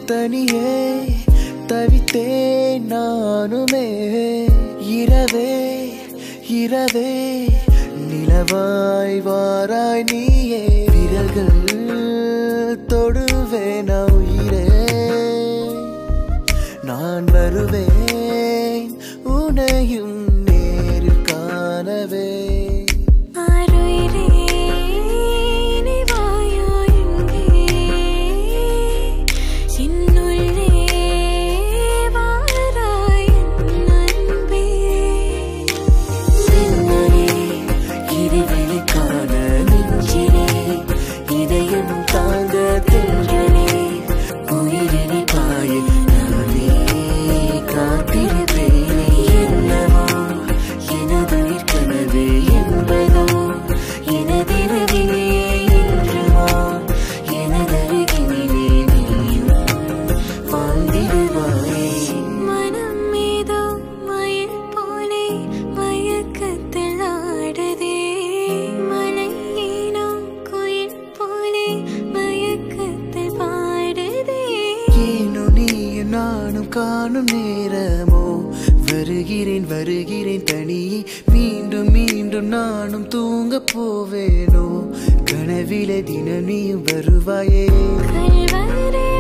தனியே தவித்தேன் நானுமே இரவே இரவே நிலவாய் வாராய் நீயே விரல்கள் தொடுவேன் உயிரே நான் வருவேன் உனையும் நேரில் காணவே ஆருயிரே நீ வாயா எங்கே என்னுள்ளே வாராய் என் அன்பே மின்னலே இருவெளி காண நெஞ்சிலே இதயம் தாங்க தென்றலே உயிரினை பாய நானே காத்திருப்பேனே என்னவோ எனதுயிர் கனவு என்பதோ எனதிரவிலே என்றுமோ எனதருகினிலே நீயும் வாழ்ந்திடுவாயே மனம் மீதோ மயில் போலே மயக்கத்தில் ஆடுதே மலை ஏனோ குயில் போலே மயக்கத்தில் பாடுதே ஏனோ நீயும் நானும் காணும் நேரமோ வருகிறேன் வருகிறேன் தனியே மீண்டும் மீண்டும் நானும் தூங்க போவேனோ கனவிலே தினம் நீயும் வருவாயே கல்வரே